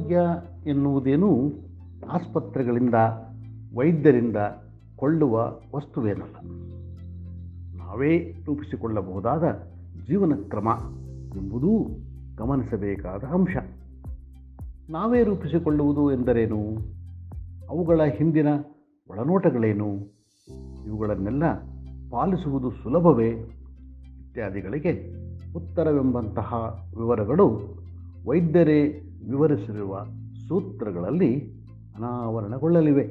ಆರೋಗ್ಯ ಎನ್ನುವುದೇನು ಆಸ್ಪತ್ರೆಗಳಿಂದ ವೈದ್ಯರಿಂದ ಕೊಳ್ಳುವ ವಸ್ತುವೇನಲ್ಲ ನಾವೇ ರೂಪಿಸಿಕೊಳ್ಳಬಹುದಾದ ಜೀವನ ಕ್ರಮ ಎಂಬುದೂ ಗಮನಿಸಬೇಕಾದ ಅಂಶ ನಾವೇ ರೂಪಿಸಿಕೊಳ್ಳುವುದು ಎಂದರೇನು ಅವುಗಳ ಹಿಂದಿನ ಒಳನೋಟಗಳೇನು ಇವುಗಳನ್ನೆಲ್ಲ ಪಾಲಿಸುವುದು ಸುಲಭವೇ ಇತ್ಯಾದಿಗಳಿಗೆ ಉತ್ತರವೆಂಬಂತಹ ವಿವರಗಳು ವೈದ್ಯರೇ ವಿವರಿಸಿರುವ ಸೂತ್ರಗಳಲ್ಲಿ ಅನಾವರಣಗೊಳ್ಳಲಿವೆ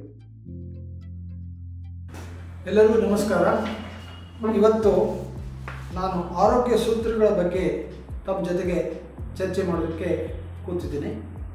ಎಲ್ಲರಿಗೂ ನಮಸ್ಕಾರ ಇವತ್ತು ನಾನು ಆರೋಗ್ಯ ಸೂತ್ರಗಳ ಬಗ್ಗೆ ತಮ್ಮ ಜೊತೆಗೆ ಚರ್ಚೆ ಮಾಡೋದಕ್ಕೆ ಕೂತಿದ್ದೀನಿ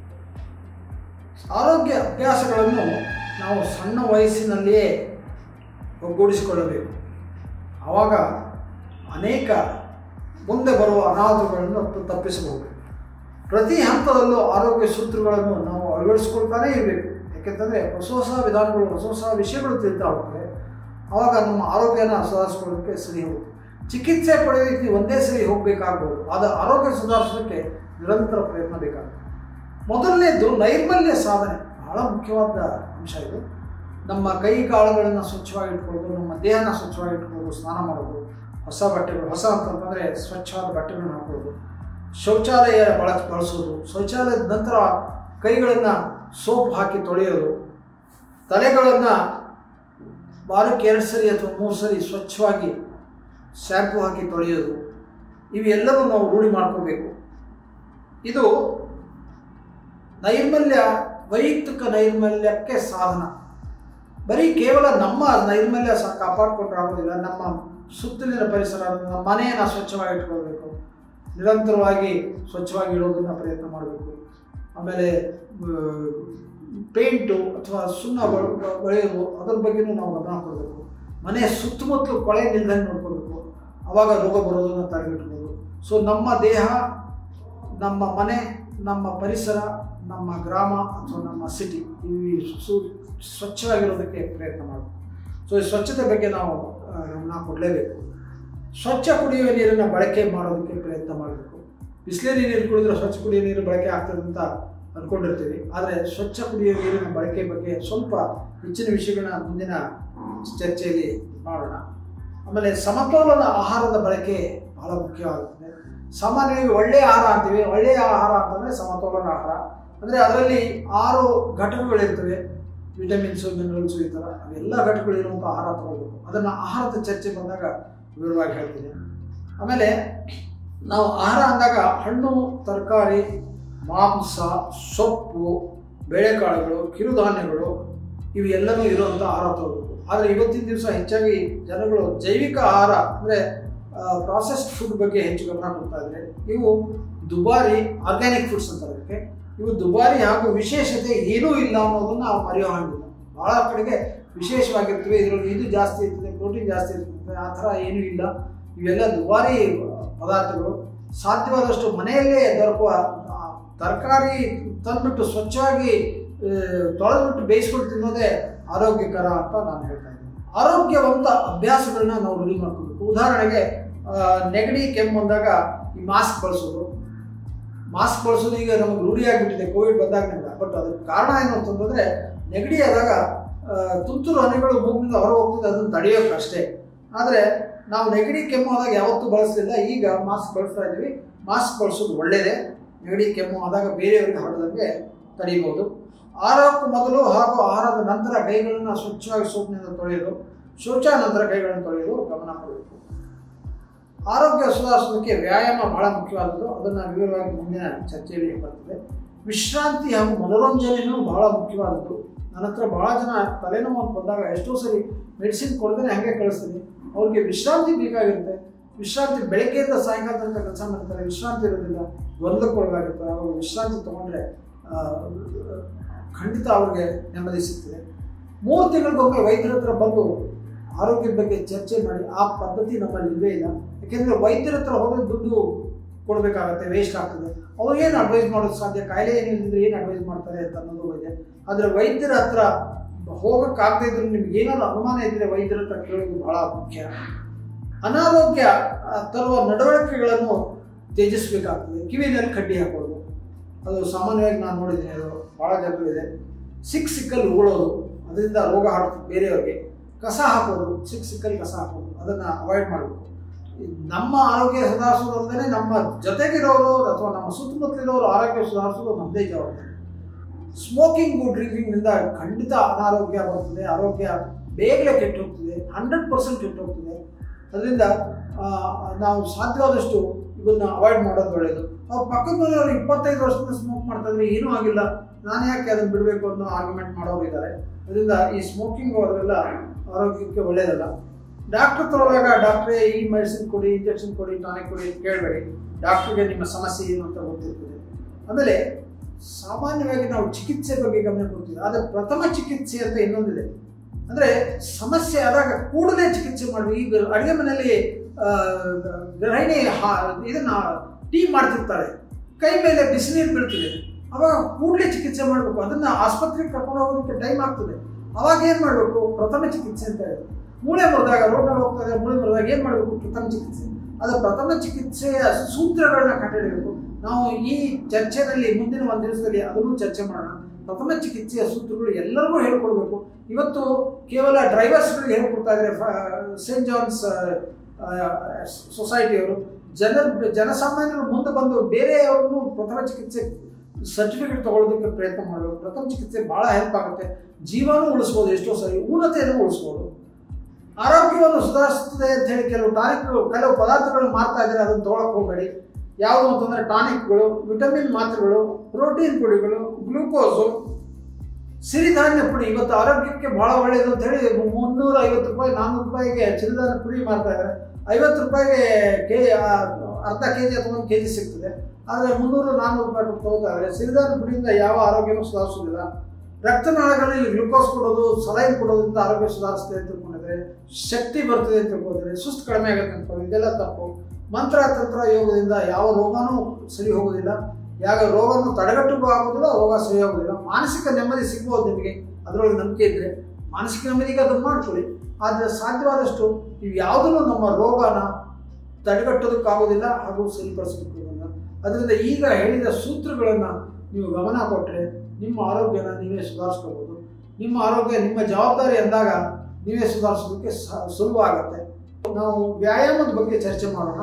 ಆರೋಗ್ಯ ಅಭ್ಯಾಸಗಳನ್ನು ನಾವು ಸಣ್ಣ ವಯಸ್ಸಿನಲ್ಲಿಯೇ ಒಗ್ಗೂಡಿಸಿಕೊಳ್ಳಬೇಕು ಆವಾಗ ಅನೇಕ ಮುಂದೆ ಬರುವ ಅನಾಹುತಗಳನ್ನು ತಪ್ಪಿಸಬಹುದು ಪ್ರತಿ ಹಂತದಲ್ಲೂ ಆರೋಗ್ಯ ಸೂತ್ರಗಳನ್ನು ನಾವು ಅಳವಡಿಸ್ಕೊಳ್ತಾನೇ ಇರಬೇಕು ಯಾಕೆಂತಂದರೆ ಹೊಸ ಹೊಸ ವಿಧಾನಗಳು ಹೊಸ ಹೊಸ ವಿಷಯಗಳು ತಿಳಿತಾ ಹೋಗ್ತವೆ ಆವಾಗ ನಮ್ಮ ಆರೋಗ್ಯನ ಸುಧಾರಿಸ್ಕೊಳ್ಳೋದಕ್ಕೆ ಸರಿ ಹೋಗುತ್ತೆ ಚಿಕಿತ್ಸೆ ಪಡೆಯೋದಕ್ಕೆ ನೀವು ಒಂದೇ ಸರಿ ಹೋಗಬೇಕಾಗ್ಬೋದು ಆದ ಆರೋಗ್ಯ ಸುಧಾರಿಸೋದಕ್ಕೆ ನಿರಂತರ ಪ್ರಯತ್ನ ಬೇಕಾಗುತ್ತೆ ಮೊದಲನೇದು ನೈರ್ಮಲ್ಯ ಸಾಧನೆ ಬಹಳ ಮುಖ್ಯವಾದ ಅಂಶ ಇದು ನಮ್ಮ ಕೈ ಕಾಳುಗಳನ್ನು ಸ್ವಚ್ಛವಾಗಿ ಇಟ್ಕೊಳ್ಳೋದು ನಮ್ಮ ದೇಹನ ಸ್ವಚ್ಛವಾಗಿ ಇಟ್ಕೊಳ್ಳೋದು ಸ್ನಾನ ಮಾಡೋದು ಹೊಸ ಬಟ್ಟೆಗಳು ಹೊಸ ಅಂತಂತಂದರೆ ಸ್ವಚ್ಛವಾದ ಬಟ್ಟೆಗಳನ್ನ ಹಾಕೊಳ್ಳೋದು ಶೌಚಾಲಯ ಬಳ ಬಳಸೋದು ಶೌಚಾಲಯದ ನಂತರ ಕೈಗಳನ್ನು ಸೋಪ್ ಹಾಕಿ ತೊಳೆಯೋದು ತಲೆಗಳನ್ನು ವಾರಕ್ಕೆ ಎರಡು ಸರಿ ಅಥವಾ ಮೂರು ಸರಿ ಸ್ವಚ್ಛವಾಗಿ ಶ್ಯಾಂಪು ಹಾಕಿ ತೊಳೆಯೋದು ಇವೆಲ್ಲವೂ ನಾವು ರೂಢಿ ಮಾಡ್ಕೋಬೇಕು ಇದು ನೈರ್ಮಲ್ಯ ವೈಯಕ್ತಿಕ ನೈರ್ಮಲ್ಯಕ್ಕೆ ಸಾಧನ ಬರೀ ಕೇವಲ ನಮ್ಮ ನೈರ್ಮಲ್ಯ ಸಹ ಕಾಪಾಡಿಕೊಂಡ್ರೆ ಆಗೋದಿಲ್ಲ ನಮ್ಮ ಸುತ್ತಲಿನ ಪರಿಸರ ನಮ್ಮ ಮನೆಯನ್ನು ಸ್ವಚ್ಛವಾಗಿ ಇಟ್ಕೊಳ್ಬೇಕು ನಿರಂತರವಾಗಿ ಸ್ವಚ್ಛವಾಗಿ ಇಡೋದನ್ನು ಪ್ರಯತ್ನ ಮಾಡಬೇಕು ಆಮೇಲೆ ಪೇಂಟು ಅಥವಾ ಸುಣ್ಣ ಬಳ- ಬ- ಬಳಿಯೋದು ಅದ್ರ ಬಗ್ಗೆನೂ ನಾವು ಗಮನ ಕೊಡಬೇಕು ಮನೆಯ ಸುತ್ತಮುತ್ತಲು ಕೊಳೆ ನಿಲ್ದಂಗೆ ನೋಡ್ಕೋಬೇಕು ಆವಾಗ ರೋಗ ಬರೋದನ್ನು ತಡೆಗಟ್ಟಬಹುದು ಸೊ ನಮ್ಮ ದೇಹ ನಮ್ಮ ಮನೆ ನಮ್ಮ ಪರಿಸರ ನಮ್ಮ ಗ್ರಾಮ ಅಥವಾ ನಮ್ಮ ಸಿಟಿ ಈ ಸು ಸ್ವಚ್ಛವಾಗಿರೋದಕ್ಕೆ ಪ್ರಯತ್ನ ಮಾಡಬೇಕು ಸೊ ಈ ಸ್ವಚ್ಛತೆ ಬಗ್ಗೆ ನಾವು ಆ, ಗಮನ ಕೊಡಲೇಬೇಕು ಸ್ವಚ್ಛ ಕುಡಿಯುವ ನೀರನ್ನು ಬಳಕೆ ಮಾಡೋದಕ್ಕೆ ಪ್ರಯತ್ನ ಮಾಡಬೇಕು ಬಿಸ್ಲೇರಿ ನೀರು ಕುಡಿದ್ರೆ ಸ್ವಚ್ಛ ಕುಡಿಯುವ ನೀರು ಬಳಕೆ ಆಗ್ತದೆ ಅಂತ ಅಂದ್ಕೊಂಡಿರ್ತೀವಿ ಆದರೆ ಸ್ವಚ್ಛ ಕುಡಿಯುವ ನೀರಿನ ಬಳಕೆ ಬಗ್ಗೆ ಸ್ವಲ್ಪ ಹೆಚ್ಚಿನ ವಿಷಯಗಳನ್ನ ಮುಂದಿನ ಚರ್ಚೆಯಲ್ಲಿ ಮಾಡೋಣ ಆಮೇಲೆ ಸಮತೋಲನ ಆಹಾರದ ಬಳಕೆ ಬಹಳ ಮುಖ್ಯವಾಗುತ್ತದೆ ಸಾಮಾನ್ಯವಾಗಿ ಒಳ್ಳೆಯ ಆಹಾರ ಅಂತೀವಿ ಒಳ್ಳೆಯ ಆಹಾರ ಅಂತಂದರೆ ಸಮತೋಲನ ಆಹಾರ ಅಂದರೆ ಅದರಲ್ಲಿ ಆರು ಘಟಕಗಳಿರ್ತವೆ ವಿಟಮಿನ್ಸು ಮಿನರಲ್ಸು ಈ ಥರ ಅವೆಲ್ಲ ಘಟಕಗಳಿರುವಂಥ ಆಹಾರ ತಗೊಳ್ಬೇಕು ಅದನ್ನು ಆಹಾರದ ಚರ್ಚೆ ಬಂದಾಗ ವಿವರವಾಗಿ ಹೇಳ್ತೀನಿ ಆಮೇಲೆ ನಾವು ಆಹಾರ ಅಂದಾಗ ಹಣ್ಣು ತರಕಾರಿ ಮಾಂಸ ಸೊಪ್ಪು ಬೇಳೆಕಾಳುಗಳು ಕಿರುಧಾನ್ಯಗಳು ಇವು ಎಲ್ಲನೂ ಇರುವಂಥ ಆಹಾರ ತಗೋಬೇಕು ಆದರೆ ಇವತ್ತಿನ ದಿವಸ ಹೆಚ್ಚಾಗಿ ಜನಗಳು ಜೈವಿಕ ಆಹಾರ ಅಂದರೆ ಪ್ರಾಸೆಸ್ಡ್ ಫುಡ್ ಬಗ್ಗೆ ಹೆಚ್ಚು ಗಮನ ಕೊಡ್ತಾ ಇದ್ದಾರೆ ಇವು ದುಬಾರಿ ಆರ್ಗ್ಯಾನಿಕ್ ಫುಡ್ಸ್ ಅಂತಾರೆ ಅದಕ್ಕೆ ಇವು ದುಬಾರಿ ಹಾಗೂ ವಿಶೇಷತೆ ಏನೂ ಇಲ್ಲ ಅನ್ನೋದನ್ನ ನಾವು ಮರೆಯೋ ಹಾಗಿಲ್ಲ ಭಾಳ ಕಡೆಗೆ ವಿಶೇಷವಾಗಿರ್ತವೆ ಇದರಲ್ಲಿ ಇದು ಜಾಸ್ತಿ ಇರ್ತದೆ ಪ್ರೋಟೀನ್ ಜಾಸ್ತಿ ಇರ್ತದೆ ಆ ಥರ ಏನೂ ಇಲ್ಲ ಇವೆಲ್ಲ ದುಬಾರಿ ಪದಾರ್ಥಗಳು ಸಾಧ್ಯವಾದಷ್ಟು ಮನೆಯಲ್ಲೇ ದೊರಕುವ ಆ, ತರಕಾರಿ ತಂದ್ಬಿಟ್ಟು ಸ್ವಚ್ಛವಾಗಿ ಆ, ತೊಳೆದ್ಬಿಟ್ಟು ಬೇಯಿಸ್ಕೊಂಡು ತಿನ್ನೋದೇ ಆರೋಗ್ಯಕರ ಅಂತ ನಾನು ಹೇಳ್ತಾ ಇದ್ದೀನಿ ಆರೋಗ್ಯವಂತ ಅಭ್ಯಾಸಗಳನ್ನ ನಾವು ರೂಢಿ ಮಾಡ್ಕೋಬೇಕು ಉದಾಹರಣೆಗೆ ಆ, ನೆಗಡಿ ಕೆಮ್ಮು ಬಂದಾಗ ಈ ಮಾಸ್ಕ್ ಬಳಸೋದು ಮಾಸ್ಕ್ ಬಳಸೋದು ಈಗ ನಮಗೆ ರೂಢಿಯಾಗಿಬಿಟ್ಟಿದೆ ಕೋವಿಡ್ ಬಂದಾಗಿನಿಂದ ಬಟ್ ಅದಕ್ಕೆ ಕಾರಣ ಏನು ಅಂತಂದ್ರೆ ನೆಗಡಿ ಆದಾಗ ಆ, ತುಂತುರು ಹನಿಗಳು ಮೂಗಿನಿಂದ ಹೊರ ಹೋಗ್ತದೆ ಅದನ್ನು ತಡೆಯೋಕೆ ಅಷ್ಟೇ ಆದರೆ ನಾವು ನೆಗಡಿ ಕೆಮ್ಮು ಆದಾಗ ಯಾವತ್ತೂ ಬಳಸಲಿಲ್ಲ ಈಗ ಮಾಸ್ಕ್ ಬಳಸ್ತಾ ಇದ್ದೀವಿ ಮಾಸ್ಕ್ ಬಳಸೋದು ಒಳ್ಳೆಯದೇ ನೆಗಡಿ ಕೆಮ್ಮು ಆದಾಗ ಬೇರೆಯವರಿಗೆ ಹರಡದಂಗೆ ತಡೆಯಬಹುದು ಆಹಾರಕ್ಕೂ ಮೊದಲು ಹಾಗೂ ಆಹಾರದ ನಂತರ ಕೈಗಳನ್ನು ಸ್ವಚ್ಛವಾಗಿ ಸೋಪಿನಿಂದ ತೊಳೆಯೋದು ಶೌಚ ನಂತರ ಕೈಗಳನ್ನು ತೊಳೆಯೋದು ಗಮನ ಕೊಡಬೇಕು ಆರೋಗ್ಯ ಸುಧಾರಿಸೋದಕ್ಕೆ ವ್ಯಾಯಾಮ ಬಹಳ ಮುಖ್ಯವಾದದ್ದು ಅದನ್ನು ವಿವರವಾಗಿ ಮುಂದಿನ ಚರ್ಚೆಯಲ್ಲಿ ಬರ್ತದೆ ವಿಶ್ರಾಂತಿ ಹಾಗೂ ಮನೋರಂಜನೆಯೂ ಬಹಳ ಮುಖ್ಯವಾದದ್ದು ನನ್ನ ಹತ್ರ ಬಹಳ ಜನ ತಲೆನೋವು ಅಂತ ಬಂದಾಗ ಎಷ್ಟೋ ಸರಿ ಮೆಡಿಸಿನ್ ಕೊಡದೇ ಹಾಗೆ ಕಳಿಸ್ತೀನಿ ಅವ್ರಿಗೆ ವಿಶ್ರಾಂತಿ ಬೇಕಾಗಿರುತ್ತೆ ವಿಶ್ರಾಂತಿ ಬೆಳಗ್ಗೆಯಿಂದ ಸಾಯಂಕಾಲ ತನಕ ಕೆಲಸ ಮಾಡ್ತಾರೆ ವಿಶ್ರಾಂತಿ ಇರೋದಿಲ್ಲ ಗೊಂದಲಕ್ಕೊಳಗಾಗಿರ್ತಾರೆ ಅವರು ವಿಶ್ರಾಂತಿ ತೊಗೊಂಡ್ರೆ ಆ, ಖಂಡಿತ ಅವ್ರಿಗೆ ನೆಮ್ಮದಿ ಸಿಗ್ತದೆ ಮೂರು ತಿಂಗಳಿಗೊಮ್ಮೆ ವೈದ್ಯರ ಹತ್ರ ಬಂದು ಆರೋಗ್ಯದ ಬಗ್ಗೆ ಚರ್ಚೆ ಮಾಡಿ ಆ ಪದ್ಧತಿ ನಮ್ಮಲ್ಲಿ ಇಲ್ಲವೇ ಇಲ್ಲ ಯಾಕೆಂದರೆ ವೈದ್ಯರ ಹತ್ರ ಹೋದ್ರೆ ದುಡ್ಡು ಕೊಡಬೇಕಾಗತ್ತೆ ವೇಸ್ಟ್ ಆಗ್ತದೆ ಅವ್ರು ಏನು ಅಡ್ವೈಸ್ ಮಾಡೋದು ಸಾಧ್ಯ ಕಾಯಿಲೆ ಏನಿದ್ರೆ ಏನು ಅಡ್ವೈಸ್ ಮಾಡ್ತಾರೆ ಅಂತ ಅನ್ನೋದು ಇದೆ ಆದರೆ ವೈದ್ಯರ ಹತ್ರ ಹೋಗೋಕ್ಕಾಗದೇ ಇದ್ರು ನಿಮ್ಗೆ ಏನಾದ್ರು ಅನುಮಾನ ಇದ್ದರೆ ವೈದ್ಯರ ಹತ್ರ ಕೇಳೋದು ಬಹಳ ಮುಖ್ಯ ಅನಾರೋಗ್ಯ ಆ, ತರುವ ನಡವಳಿಕೆಗಳನ್ನು ತ್ಯಜಿಸಬೇಕಾಗ್ತದೆ ಕಿವಿನಲ್ಲಿ ಕಡ್ಡಿ ಹಾಕೋದು ಅದು ಸಾಮಾನ್ಯವಾಗಿ ನಾನು ನೋಡಿದ್ದೀನಿ ಅದು ಭಾಳ ಜನರಿದೆ ಸಿಕ್ ಸಿಕ್ಕಲ್ಲಿ ಉಗುಳೋದು ಅದರಿಂದ ರೋಗ ಹರಡ್ತದೆ ಬೇರೆಯವ್ರಿಗೆ ಕಸ ಹಾಕೋದು ಸಿಕ್ ಸಿಕ್ಕಲ್ಲಿ ಕಸ ಹಾಕೋದು ಅದನ್ನು ಅವಾಯ್ಡ್ ಮಾಡಬೇಕು ನಮ್ಮ ಆರೋಗ್ಯ ಸುಧಾರಿಸೋದಲ್ಲದೆ ನಮ್ಮ ಜೊತೆಗಿರೋರು ಅಥವಾ ನಮ್ಮ ಸುತ್ತಮುತ್ತಲಿರೋರು ಆರೋಗ್ಯ ಸುಧಾರಿಸೋದು ನಮ್ಮದೇ ಜವಾಬ್ದಾರಿ ಸ್ಮೋಕಿಂಗು ಡ್ರಿಂಕಿಂಗ್ನಿಂದ ಖಂಡಿತ ಅನಾರೋಗ್ಯ ಬರ್ತದೆ ಆರೋಗ್ಯ ಬೇಗನೆ ಕೆಟ್ಟು ಹೋಗ್ತದೆ ಹಂಡ್ರೆಡ್ ಪರ್ಸೆಂಟ್ ಕೆಟ್ಟು ಹೋಗ್ತದೆ ಅದರಿಂದ ಆ, ನಾವು ಸಾಧ್ಯವಾದಷ್ಟು ಇವನ್ನ ಅವಾಯ್ಡ್ ಮಾಡೋದು ಒಳ್ಳೆಯದು ನಾವು ಪಕ್ಕದ ಮನೆಯವರು ಇಪ್ಪತ್ತೈದು ವರ್ಷದಿಂದ ಸ್ಮೋಕ್ ಮಾಡ್ತಾ ಇದ್ರೆ ಏನೂ ಆಗಿಲ್ಲ ನಾನು ಯಾಕೆ ಅದನ್ನು ಬಿಡಬೇಕು ಅನ್ನೋ ಆರ್ಗ್ಯುಮೆಂಟ್ ಮಾಡೋರು ಇದ್ದಾರೆ ಅದರಿಂದ ಈ ಸ್ಮೋಕಿಂಗ್ ಅದೆಲ್ಲ ಆರೋಗ್ಯಕ್ಕೆ ಒಳ್ಳೆಯದಲ್ಲ ಡಾಕ್ಟರ್ ತಗೊಳ್ಳುವಾಗ ಡಾಕ್ಟ್ರೇ ಈ ಮೆಡಿಸಿನ್ ಕೊಡಿ ಇಂಜೆಕ್ಷನ್ ಕೊಡಿ ಟಾನಿಕ್ ಕೊಡಿ ಅಂತ ಕೇಳಬೇಡಿ ಡಾಕ್ಟ್ರಿಗೆ ನಿಮ್ಮ ಸಮಸ್ಯೆ ಏನು ಅಂತ ಗೊತ್ತಿರ್ತದೆ ಆಮೇಲೆ ಸಾಮಾನ್ಯವಾಗಿ ನಾವು ಚಿಕಿತ್ಸೆ ಬಗ್ಗೆ ಗಮನ ಕೊಡ್ತೀವಿ ಆದರೆ ಪ್ರಥಮ ಚಿಕಿತ್ಸೆ ಅಂತ ಇನ್ನೊಂದಿದೆ ಅಂದರೆ ಸಮಸ್ಯೆ ಆದಾಗ ಕೂಡಲೇ ಚಿಕಿತ್ಸೆ ಮಾಡಿ ಈಗ ಅಡುಗೆ ಮನೆಯಲ್ಲಿ ಆ, ಗೃಹಿಣಿ ಹಾ ಇದನ್ನ ಟೀ ಮಾಡ್ತಿರ್ತಾರೆ ಕೈ ಮೇಲೆ ಬಿಸಿನೀರು ಬೀಳ್ತಿದೆ ಅವಾಗ ಕೂಡಲೇ ಚಿಕಿತ್ಸೆ ಮಾಡಬೇಕು ಅದನ್ನ ಆಸ್ಪತ್ರೆಗೆ ಕರ್ಕೊಂಡು ಹೋಗೋದಕ್ಕೆ ಟೈಮ್ ಆಗ್ತದೆ ಅವಾಗ ಏನು ಮಾಡಬೇಕು ಪ್ರಥಮ ಚಿಕಿತ್ಸೆ ಅಂತ ಹೇಳಿ ಮೂಳೆ ಮುರಿದಾಗ ರೋಡ್ನಲ್ಲಿ ಹೋಗ್ತಾ ಇದೆ ಮೂಳೆ ಮುರಿದಾಗ ಏನು ಮಾಡಬೇಕು ಪ್ರಥಮ ಚಿಕಿತ್ಸೆ ಅದು ಪ್ರಥಮ ಚಿಕಿತ್ಸೆಯ ಸೂತ್ರಗಳನ್ನ ಕಂಡುಹಿಡಬೇಕು ನಾವು ಈ ಚರ್ಚೆನಲ್ಲಿ ಮುಂದಿನ ಒಂದು ದಿವಸದಲ್ಲಿ ಅದನ್ನು ಚರ್ಚೆ ಮಾಡೋಣ ಪ್ರಥಮ ಚಿಕಿತ್ಸೆಯ ಸೂತ್ರಗಳು ಎಲ್ಲರಿಗೂ ಹೇಳ್ಕೊಡ್ಬೇಕು ಇವತ್ತು ಕೇವಲ ಡ್ರೈವರ್ಸ್ಗಳಿಗೆ ಹೇಳ್ಕೊಡ್ತಾ ಇದ್ದಾರೆ ಸೇಂಟ್ ಜಾನ್ಸ್ ಸೊಸೈಟಿಯವರು ಜನ ಜನಸಾಮಾನ್ಯರು ಮುಂದೆ ಬಂದು ಬೇರೆಯವ್ರನ್ನು ಪ್ರಥಮ ಚಿಕಿತ್ಸೆ ಸರ್ಟಿಫಿಕೇಟ್ ತಗೊಳ್ಳೋದಕ್ಕೆ ಪ್ರಯತ್ನ ಮಾಡಬೇಕು ಪ್ರಥಮ ಚಿಕಿತ್ಸೆ ಭಾಳ ಹೆಲ್ಪ್ ಆಗುತ್ತೆ ಜೀವನೂ ಉಳಿಸ್ಬೋದು ಎಷ್ಟೋ ಸರಿ ಊನತೆಯನ್ನು ಉಳಿಸ್ಬೋದು ಆರೋಗ್ಯವನ್ನು ಸುಧಾರಿಸುತ್ತದೆ ಅಂತ ಹೇಳಿ ಕೆಲವು ಟಾನಿಕ್ ಕೆಲವು ಪದಾರ್ಥಗಳು ಮಾರ್ತಾ ಇದ್ದಾರೆ ಅದನ್ನು ತೊಗೊಳಕ್ಕೆ ಹೋಗಬೇಡಿ ಯಾವುದು ಅಂತಂದರೆ ಟಾನಿಕ್ಗಳು ವಿಟಮಿನ್ ಮಾತ್ರೆಗಳು ಪ್ರೋಟೀನ್ ಪುಡಿಗಳು ಗ್ಲೂಕೋಸು ಸಿರಿಧಾನ್ಯ ಪುಡಿ ಇವತ್ತು ಆರೋಗ್ಯಕ್ಕೆ ಬಹಳ ಒಳ್ಳೆಯದು ಅಂತ ಹೇಳಿ ಮುನ್ನೂರ ಐವತ್ತು ರೂಪಾಯಿ ನಾನ್ನೂರು ರೂಪಾಯಿಗೆ ಸಿರಿಧಾನ್ಯ ಪುಡಿ ಮಾಡ್ತಾ ಇದ್ದಾರೆ ಐವತ್ತು ರೂಪಾಯಿಗೆ ಕೆ ಆ, ಅರ್ಧ ಕೆ ಜಿ ಅಥವಾ ಒಂದು ಕೆ ಜಿ ಸಿಗ್ತದೆ ಆದರೆ ಮುನ್ನೂರು ನಾನ್ನೂರು ರೂಪಾಯಿ ಕೊಟ್ಟು ತಗೋತಾ ಇದ್ದಾರೆ ಸಿರಿಧಾನ್ಯ ಪುಡಿಯಿಂದ ಯಾವ ಆರೋಗ್ಯನೂ ಸುಧಾರಿಸೋದಿಲ್ಲ ರಕ್ತನಾಳಗಳಲ್ಲಿ ಗ್ಲುಕೋಸ್ ಕೊಡೋದು ಸಲೈನ್ ಕೊಡೋದ್ರಿಂದ ಆರೋಗ್ಯ ಸುಧಾರಿಸ್ತದೆ ಅಂತ ತಿಳ್ಕೊಂಡಿದ್ರೆ ಶಕ್ತಿ ಬರ್ತದೆ ಅಂತ ತಿಳ್ಕೊಂಡಿದ್ರೆ ಸುಸ್ತು ಕಡಿಮೆ ಆಗುತ್ತೆ ಅಂತ ಇದೆಲ್ಲ ತಪ್ಪು ಮಂತ್ರ ತಂತ್ರ ಯೋಗದಿಂದ ಯಾವ ರೋಗನೂ ಸರಿ ಹೋಗೋದಿಲ್ಲ ಯಾವ ರೋಗವನ್ನು ತಡೆಗಟ್ಟಲು ಆಗೋದಿಲ್ಲ ರೋಗ ಸರಿ ಹೋಗೋದಿಲ್ಲ ಮಾನಸಿಕ ನೆಮ್ಮದಿ ಸಿಗ್ಬೋದು ನಿಮಗೆ ಅದರೊಳಗೆ ನಂಬಿಕೆ ಇದ್ದರೆ ಮಾನಸಿಕ ನೆಮ್ಮದಿಗೆ ಅದನ್ನು ಮಾಡ್ಕೊಳ್ಳಿ ಆದರೆ ಸಾಧ್ಯವಾದಷ್ಟು ನೀವು ಯಾವುದನ್ನು ನಮ್ಮ ರೋಗನ ತಡೆಗಟ್ಟೋದಕ್ಕಾಗೋದಿಲ್ಲ ಹಾಗೂ ಸರಿಪಡಿಸೋದಕ್ಕಾಗೋದಿಲ್ಲ ಅದರಿಂದ ಈಗ ಹೇಳಿದ ಸೂತ್ರಗಳನ್ನು ನೀವು ಗಮನ ಕೊಟ್ಟರೆ ನಿಮ್ಮ ಆರೋಗ್ಯನ ನೀವೇ ಸುಧಾರಿಸ್ಕೋಬೋದು ನಿಮ್ಮ ಆರೋಗ್ಯ ನಿಮ್ಮ ಜವಾಬ್ದಾರಿ ಅಂದಾಗ ನೀವೇ ಸುಧಾರಿಸೋದಕ್ಕೆ ಸ- ಸುಲಭ ಆಗುತ್ತೆ ನಾವು ವ್ಯಾಯಾಮದ ಬಗ್ಗೆ ಚರ್ಚೆ ಮಾಡೋಣ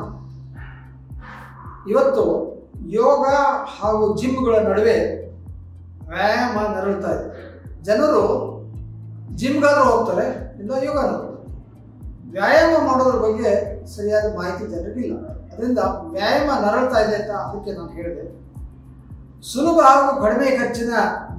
ಇವತ್ತು ಯೋಗ ಹಾಗೂ ಜಿಮ್ಗಳ ನಡುವೆ ವ್ಯಾಯಾಮ ನರಳ್ತಾ ಇದೆ ಜನರು ಜಿಮ್ಗಾದ್ರೂ ಹೋಗ್ತಾರೆ ಇಲ್ಲ ಯೋಗನೂ ಹೋಗ್ತಾರೆ. ವ್ಯಾಯಾಮ ಮಾಡೋದ್ರ ಬಗ್ಗೆ ಸರಿಯಾದ ಮಾಹಿತಿ ಜನರಿಗಿಲ್ಲ ಅದರಿಂದ ವ್ಯಾಯಾಮ ನರಳ್ತಾ ಇದೆ ಅಂತ ಅದಕ್ಕೆ ನಾನು ಹೇಳಿದೆ ಸುಲಭ ಹಾಗೂ ಕಡಿಮೆ ಖರ್ಚಿನ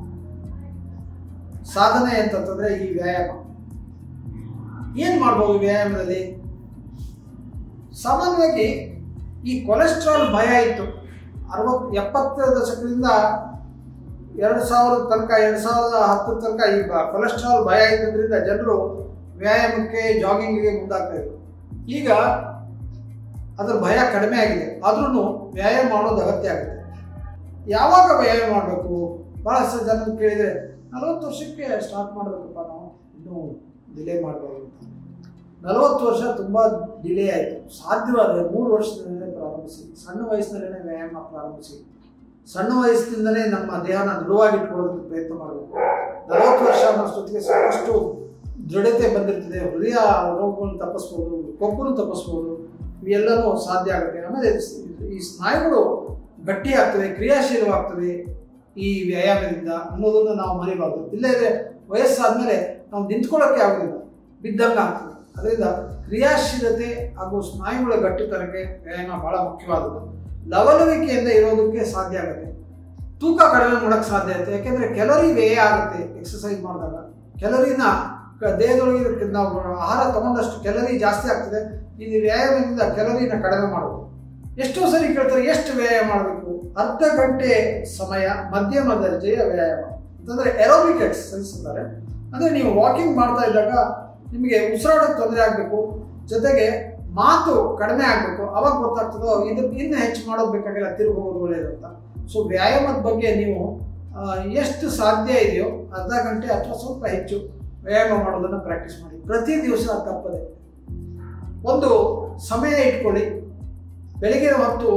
ಸಾಧನೆ ಅಂತಂತಂದ್ರೆ ಈ ವ್ಯಾಯಾಮ ಏನು ಮಾಡ್ಬೋದು ವ್ಯಾಯಾಮದಲ್ಲಿ ಸಾಮಾನ್ಯವಾಗಿ ಈ ಕೊಲೆಸ್ಟ್ರಾಲ್ ಭಯ ಇತ್ತು ಅರವತ್ತು ಎಪ್ಪತ್ತು ದಶಕದಿಂದ ಎರಡು ಸಾವಿರದ ತನಕ ಎರಡು ಸಾವಿರದ ಹತ್ತರ ತನಕ ಈ ಬ- ಕೊಲೆಸ್ಟ್ರಾಲ್ ಭಯ ಇದ್ದರಿಂದ ಜನರು ವ್ಯಾಯಾಮಕ್ಕೆ ಜಾಗಿಂಗಿಗೆ ಮುಂದಾಗ್ತಾ ಇದ್ರು ಈಗ ಅದರ ಭಯ ಕಡಿಮೆ ಆಗಿದೆ ಆದ್ರೂ ವ್ಯಾಯಾಮ ಮಾಡೋದು ಅಗತ್ಯ ಆಗುತ್ತೆ ಯಾವಾಗ ವ್ಯಾಯಾಮ ಮಾಡಬೇಕು ಭಾಳಷ್ಟು ಜನ ಕೇಳಿದರೆ ನಲವತ್ತು ವರ್ಷಕ್ಕೆ ಸ್ಟಾರ್ಟ್ ಮಾಡಬೇಕಪ್ಪ ನಾವು ಇನ್ನೂ ಡಿಲೇ ಮಾಡಬಾರ್ದು ಅಂತ ನಲವತ್ತು ವರ್ಷ ತುಂಬ ಡಿಲೇ ಆಯಿತು ಸಾಧ್ಯವಾದರೆ ಮೂರು ವರ್ಷದಿಂದಲೇ ಪ್ರಾರಂಭಿಸಿ ಸಣ್ಣ ವಯಸ್ಸಿನಲ್ಲೇ ವ್ಯಾಯಾಮ ಪ್ರಾರಂಭಿಸಿ ಸಣ್ಣ ವಯಸ್ಸಿನಿಂದಲೇ ನಮ್ಮ ದೇಹನ ದೃಢವಾಗಿಟ್ಕೊಳ್ಳೋದಕ್ಕೆ ಪ್ರಯತ್ನ ಮಾಡಬೇಕು ನಲವತ್ತು ವರ್ಷ ಅನ್ನೋಷ್ಟೊತ್ತಿಗೆ ಸಾಕಷ್ಟು ದೃಢತೆ ಬಂದಿರ್ತದೆ ಹೃದಯ ರೋಗಗಳನ್ನು ತಪ್ಪಿಸ್ಬೋದು ಕೊಬ್ಬನ್ನು ತಪ್ಪಿಸ್ಬೋದು ಇವೆಲ್ಲವೂ ಸಾಧ್ಯ ಆಗುತ್ತೆ ಆಮೇಲೆ ಸ್- ಈ ಸ್ನಾಯುಗಳು ಗಟ್ಟಿ ಆಗ್ತವೆ ಕ್ರಿಯಾಶೀಲವಾಗ್ತವೆ ಈ ವ್ಯಾಯಾಮದಿಂದ ಅನ್ನೋದನ್ನು ನಾವು ಮರಿಬಾರ್ದು ಇಲ್ಲದೇ ವಯಸ್ಸಾದ್ಮೇಲೆ ನಾವು ನಿಂತ್ಕೊಳ್ಳೋಕ್ಕೆ ಆಗೋದಿಲ್ಲ ಬಿದ್ದಂಗೆ ಆಗ್ತದೆ ಅದರಿಂದ ಕ್ರಿಯಾಶೀಲತೆ ಹಾಗೂ ಸ್ನಾಯುಗಳ ಗಟ್ಟಿತನಕ್ಕೆ ವ್ಯಾಯಾಮ ಬಹಳ ಮುಖ್ಯವಾದದ್ದು ಲವಲವಿಕೆಯಿಂದ ಇರೋದಕ್ಕೆ ಸಾಧ್ಯ ಆಗುತ್ತೆ ತೂಕ ಕಡಿಮೆ ಮಾಡೋಕ್ಕೆ ಸಾಧ್ಯ ಆಗುತ್ತೆ ಯಾಕೆಂದರೆ ಕೆಲರಿ ವ್ಯಯ ಆಗುತ್ತೆ ಎಕ್ಸಸೈಸ್ ಮಾಡಿದಾಗ ಕೆಲರಿನ ಕ- ದೇಹದೊಳಗೆ ಇದಕ್ಕೆ ನಾವು ಆಹಾರ ತಗೊಂಡಷ್ಟು ಕೆಲರಿ ಜಾಸ್ತಿ ಆಗ್ತದೆ ಇದು ವ್ಯಾಯಾಮದಿಂದ ಕೆಲರಿನ ಕಡಿಮೆ ಮಾಡೋದು ಎಷ್ಟೋ ಸರಿ ಕೇಳ್ತಾರೆ ಎಷ್ಟು ವ್ಯಾಯಾಮ ಮಾಡಬೇಕು ಅರ್ಧ ಗಂಟೆ ಸಮಯ ಮಧ್ಯಮ ದರ್ಜೆಯ ವ್ಯಾಯಾಮ ಅಂತಂದರೆ ಎರೋಬಿಕ್ ಎಕ್ಸಸೈಸ್ ಅಂತಾರೆ ಅಂದರೆ ನೀವು ವಾಕಿಂಗ್ ಮಾಡ್ತಾ ಇದ್ದಾಗ ನಿಮಗೆ ಉಸಿರಾಡೋಕ್ಕೆ ತೊಂದರೆ ಆಗಬೇಕು ಜೊತೆಗೆ ಮಾತು ಕಡಿಮೆ ಆಗಬೇಕು ಅವಾಗ ಗೊತ್ತಾಗ್ತದೋ ಇದು ಇನ್ನು ಹೆಚ್ಚು ಮಾಡೋದು ಬೇಕಾಗಿಲ್ಲ ತಿರುಗಿ ಹೋಗೋದು ಒಳ್ಳೆಯದು ಅಂತ ಸೊ ವ್ಯಾಯಾಮದ ಬಗ್ಗೆ ನೀವು ಆ, ಎಷ್ಟು ಸಾಧ್ಯ ಇದೆಯೋ ಅರ್ಧ ಗಂಟೆ ಅಥವಾ ಸ್ವಲ್ಪ ಹೆಚ್ಚು ವ್ಯಾಯಾಮ ಮಾಡೋದನ್ನು ಪ್ರಾಕ್ಟೀಸ್ ಮಾಡಿ ಪ್ರತಿ ದಿವಸ ತಪ್ಪದೆ ಒಂದು ಸಮಯ ಇಟ್ಕೊಳ್ಳಿ ಬೆಳಗಿನ ಹೊತ್ತು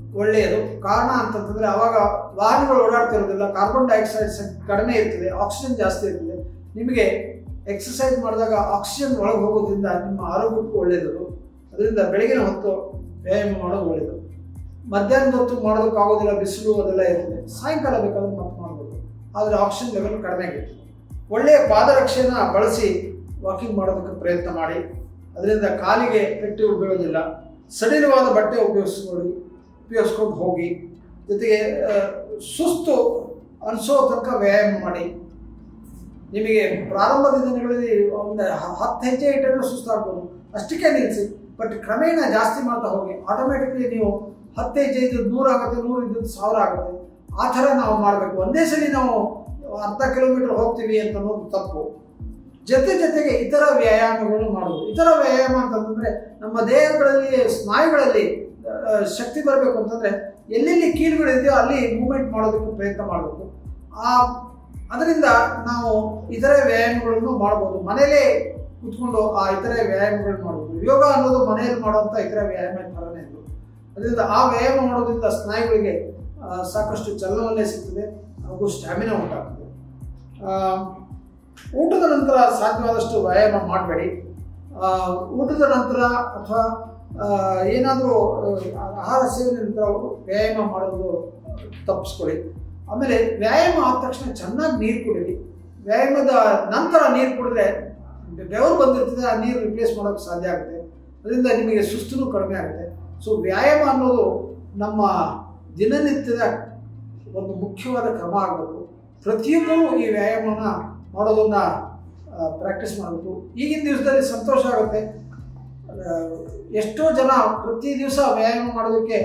ಒಳ್ಳೆಯದು ಕಾರಣ ಅಂತಂತಂದರೆ ಅವಾಗ ವಾಹನಗಳು ಓಡಾಡ್ತಿರೋದಿಲ್ಲ ಕಾರ್ಬನ್ ಡೈಆಕ್ಸೈಡ್ ಕಡಿಮೆ ಇರ್ತದೆ ಆಕ್ಸಿಜನ್ ಜಾಸ್ತಿ ಇರ್ತದೆ ನಿಮಗೆ ಎಕ್ಸಸೈಸ್ ಮಾಡಿದಾಗ ಆಕ್ಸಿಜನ್ ಒಳಗೆ ಹೋಗೋದ್ರಿಂದ ನಿಮ್ಮ ಆರೋಗ್ಯಕ್ಕೂ ಒಳ್ಳೆಯದು ಅದರಿಂದ ಬೆಳಗಿನ ಹೊತ್ತು ವ್ಯಾಯಾಮ ಮಾಡೋದು ಒಳ್ಳೆಯದು ಮಧ್ಯಾಹ್ನದ ಹೊತ್ತು ಮಾಡೋದಕ್ಕಾಗೋದಿಲ್ಲ ಬಿಸಿಲು ಅದೆಲ್ಲ ಇರ್ತದೆ ಸಾಯಂಕಾಲ ಬೇಕಾದ್ರೆ ಮತ್ತೆ ಮಾಡ್ಬೋದು ಆದರೆ ಆಕ್ಸಿಜನ್ ಲೆವೆಲ್ ಕಡಿಮೆ ಆಗಿರ್ತದೆ ಒಳ್ಳೆಯ ಪಾದರಕ್ಷೆಯನ್ನು ಬಳಸಿ ವಾಕಿಂಗ್ ಮಾಡೋದಕ್ಕೆ ಪ್ರಯತ್ನ ಮಾಡಿ ಅದರಿಂದ ಕಾಲಿಗೆ ಪೆಟ್ಟು ಬೀಳೋದಿಲ್ಲ ಸಡಿಲವಾದ ಬಟ್ಟೆ ಉಪಯೋಗಿಸ್ಕೊಳ್ಳಿ ಉಪಯೋಗಿಸ್ಕೊಂಡು ಹೋಗಿ ಜೊತೆಗೆ ಆ, ಸುಸ್ತು ಅನಿಸೋ ತನಕ ವ್ಯಾಯಾಮ ಮಾಡಿ ನಿಮಗೆ ಪ್ರಾರಂಭದ ದಿನಗಳಲ್ಲಿ ಒಂದು ಹ- ಹತ್ತು ಹೆಜ್ಜೆ ಇಟ್ಟರೆ ಸುಸ್ತಾಗ್ಬೋದು ಅಷ್ಟಕ್ಕೆ ನಿಲ್ಲಿಸಿ ಬಟ್ ಕ್ರಮೇಣ ಜಾಸ್ತಿ ಮಾಡ್ತಾ ಹೋಗಿ ಆಟೋಮೆಟಿಕ್ಲಿ ನೀವು ಹತ್ತು ಹೆಜ್ಜೆ ಇದ್ದದ್ದು ನೂರು ಆಗುತ್ತೆ ನೂರು ಇದ್ದದ್ದು ಸಾವಿರ ಆಗುತ್ತೆ ಆ ಥರ ನಾವು ಮಾಡಬೇಕು ಒಂದೇ ಸಲ ನಾವು ಅರ್ಧ ಕಿಲೋಮೀಟರ್ ಹೋಗ್ತೀವಿ ಅಂತ ಅನ್ನೋದು ತಪ್ಪು ಜೊತೆ ಜೊತೆಗೆ ಇತರ ವ್ಯಾಯಾಮಗಳನ್ನು ಮಾಡುವುದು ಇತರ ವ್ಯಾಯಾಮ ಅಂತಂದ್ರೆ ನಮ್ಮ ದೇಹಗಳಲ್ಲಿ ಸ್ನಾಯುಗಳಲ್ಲಿ ಆ, ಶಕ್ತಿ ಬರಬೇಕು ಅಂತಂದ್ರೆ ಎಲ್ಲೆಲ್ಲಿ ಕೀಲುಗಳಿದೆಯೋ ಅಲ್ಲಿ ಮೂವ್ಮೆಂಟ್ ಮಾಡೋದಕ್ಕೆ ಪ್ರಯತ್ನ ಮಾಡಬೇಕು ಆ ಅದರಿಂದ ನಾವು ಇತರೆ ವ್ಯಾಯಾಮಗಳನ್ನು ಮಾಡ್ಬೋದು ಮನೇಲೇ ಕುತ್ಕೊಂಡು ಆ ಇತರೆ ವ್ಯಾಯಾಮಗಳನ್ನು ಮಾಡ್ಬೋದು ಯೋಗ ಅನ್ನೋದು ಮನೆಯಲ್ಲಿ ಮಾಡುವಂಥ ಇತರ ವ್ಯಾಯಾಮ ಥರನೇ ಇದು ಅದರಿಂದ ಆ ವ್ಯಾಯಾಮ ಮಾಡೋದ್ರಿಂದ ಸ್ನಾಯುಗಳಿಗೆ ಆ, ಸಾಕಷ್ಟು ಚಲನವಲ್ಲೇ ಸಿಗ್ತದೆ ಹಾಗೂ ಸ್ಟ್ಯಾಮಿನಾ ಉಂಟಾಗ್ತದೆ ಆ, ಊಟದ ನಂತರ ಸಾಧ್ಯವಾದಷ್ಟು ವ್ಯಾಯಾಮ ಮಾಡಬೇಡಿ ಊಟದ ನಂತರ ಅಥವಾ ಏನಾದರೂ ಆಹಾರ ಸೇವನೆ ನಂತರ ವ್ಯಾಯಾಮ ಮಾಡೋದು ತಪ್ಪಿಸ್ಕೊಳ್ಳಿ ಆಮೇಲೆ ವ್ಯಾಯಾಮ ಆದ ತಕ್ಷಣ ಚೆನ್ನಾಗಿ ನೀರು ಕುಡೀರಿ ವ್ಯಾಯಾಮದ ನಂತರ ನೀರು ಕುಡಿದ್ರೆ ಬೆವರು ಬಂದಿರ್ತದೆ ಆ ನೀರು ರಿಪ್ಲೇಸ್ ಮಾಡೋಕ್ಕೆ ಸಾಧ್ಯ ಆಗುತ್ತೆ ಅದರಿಂದ ನಿಮಗೆ ಸುಸ್ತೂ ಕಡಿಮೆ ಆಗುತ್ತೆ ಸೊ ವ್ಯಾಯಾಮ ಅನ್ನೋದು ನಮ್ಮ ದಿನನಿತ್ಯದ ಒಂದು ಮುಖ್ಯವಾದ ಕ್ರಮ ಆಗಬೇಕು ಪ್ರತಿಯೊಬ್ಬರೂ ಈ ವ್ಯಾಯಾಮನ ಮಾಡೋದನ್ನ ಪ್ರಾಕ್ಟೀಸ್ ಮಾಡಬೇಕು ಈಗಿನ ದಿವಸದಲ್ಲಿ ಸಂತೋಷ ಆಗುತ್ತೆ ಆ, ಎಷ್ಟೋ ಜನ ಪ್ರತಿ ದಿವಸ ವ್ಯಾಯಾಮ ಮಾಡೋದಕ್ಕೆ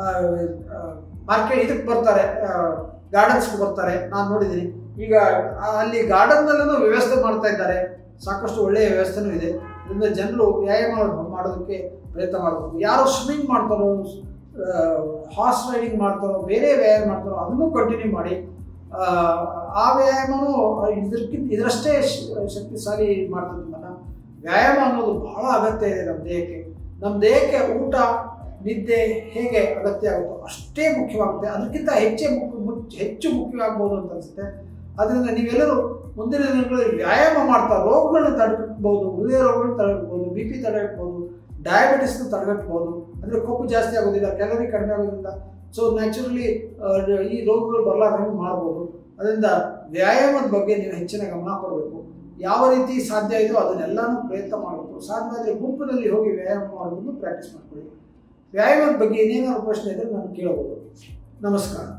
ಮಾರ್ಕೆಟ್ ಇದಕ್ಕೆ ಬರ್ತಾರೆ ಗಾರ್ಡನ್ಸ್ಗೆ ಬರ್ತಾರೆ ನಾನು ನೋಡಿದ್ದೀನಿ ಈಗ ಆ, ಅಲ್ಲಿ ಗಾರ್ಡನ್ನಲ್ಲೂ ವ್ಯವಸ್ಥೆ ಮಾಡ್ತಾ ಇದ್ದಾರೆ ಸಾಕಷ್ಟು ಒಳ್ಳೆಯ ವ್ಯವಸ್ಥೆನೂ ಇದೆ ಇದರಿಂದ ಜನರು ವ್ಯಾಯಾಮ ಮಾಡೋದಕ್ಕೆ ಪ್ರಯತ್ನ ಮಾಡಬೇಕು ಯಾರು ಸ್ವಿಮ್ಮಿಂಗ್ ಮಾಡ್ತಾರೋ ಹಾರ್ಸ್ ರೈಡಿಂಗ್ ಮಾಡ್ತಾರೋ ಬೇರೆ ವ್ಯಾಯಾಮ ಮಾಡ್ತಾರೋ ಅದನ್ನು ಕಂಟಿನ್ಯೂ ಮಾಡಿ ಆ, ಆ ವ್ಯಾಯಾಮನೂ ಇದಕ್ಕಿಂತ ಇದರಷ್ಟೇ ಶ- ಶಕ್ತಿಶಾಲಿ ಮಾಡ್ತದೆ ನಮ್ಮನ್ನ ವ್ಯಾಯಾಮ ಅನ್ನೋದು ಬಹಳ ಅಗತ್ಯ ಇದೆ ನಮ್ಮ ದೇಹಕ್ಕೆ ನಮ್ಮ ದೇಹಕ್ಕೆ ಊಟ ನಿದ್ದೆ ಹೇಗೆ ಅಗತ್ಯ ಆಗುತ್ತೋ ಅಷ್ಟೇ ಮುಖ್ಯವಾಗುತ್ತೆ ಅದಕ್ಕಿಂತ ಹೆಚ್ಚೇ ಮುಖ್ಯ ಮುಚ್- ಹೆಚ್ಚು ಮುಖ್ಯವಾಗ್ಬೋದು ಅಂತ ಅನಿಸುತ್ತೆ ಅದರಿಂದ ನೀವೆಲ್ಲರೂ ಮುಂದಿನ ದಿನಗಳಲ್ಲಿ ವ್ಯಾಯಾಮ ಮಾಡ್ತಾ ರೋಗಗಳನ್ನ ತಡೆಗಟ್ಟಬಹುದು ಹೃದಯ ರೋಗಗಳನ್ನ ತಡೆಗಟ್ಟಬಹುದು ಬಿ ಪಿ ತಡೆಗಟ್ಟಬಹುದು ಡಯಾಬಿಟಿಸ್ನ ತಡೆಗಟ್ಟಬಹುದು ಅಂದರೆ ಕೊಬ್ಬು ಜಾಸ್ತಿ ಆಗೋದಿಲ್ಲ ಕ್ಯಾಲರಿ ಕಡಿಮೆ ಆಗೋದ್ರಿಂದ ಸೊ ನ್ಯಾಚುರಲಿ ಈ ರೋಗಗಳು ಬರಲಾರ್ದಂಗೆ ಮಾಡ್ಬೋದು ಅದರಿಂದ ವ್ಯಾಯಾಮದ ಬಗ್ಗೆ ನೀವು ಹೆಚ್ಚಿನ ಗಮನ ಕೊಡಬೇಕು ಯಾವ ರೀತಿ ಸಾಧ್ಯ ಇದೋ ಅದನ್ನೆಲ್ಲನೂ ಪ್ರಯತ್ನ ಮಾಡಬೇಕು ಸಾಧ್ಯವಾದರೆ ಗುಂಪಿನಲ್ಲಿ ಹೋಗಿ ವ್ಯಾಯಾಮ ಮಾಡೋದನ್ನು ಪ್ರಾಕ್ಟೀಸ್ ಮಾಡ್ಕೊಳ್ಳಿ ವ್ಯಾಯಾಮದ ಬಗ್ಗೆ ಇನ್ನೇನಾದ್ರು ಪ್ರಶ್ನೆ ಇದ್ದರೆ ನಾನು ಕೇಳಬಹುದು ನಮಸ್ಕಾರ